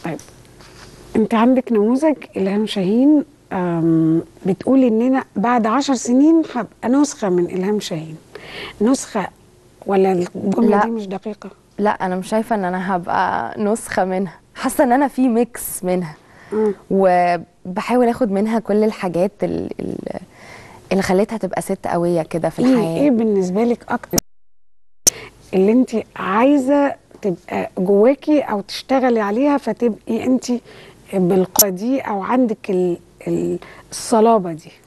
طيب انت عندك نموذج الهام شاهين أم، بتقول ان انا بعد عشر سنين هبقى نسخه من الهام شاهين نسخه ولا الجمله لا. دي مش دقيقه لا انا مش شايفه ان انا هبقى نسخه منها حاسه ان انا في ميكس منها مم. وبحاول اخد منها كل الحاجات ال- ال- اللي خلتها تبقى ست قويه كده في ايه الحياه ايه بالنسبه لك اكتر اللي انت عايزه تبقى جواكي او تشتغلي عليها فتبقي انت بالقوه دي او عندك ال- ال- الصلابه دي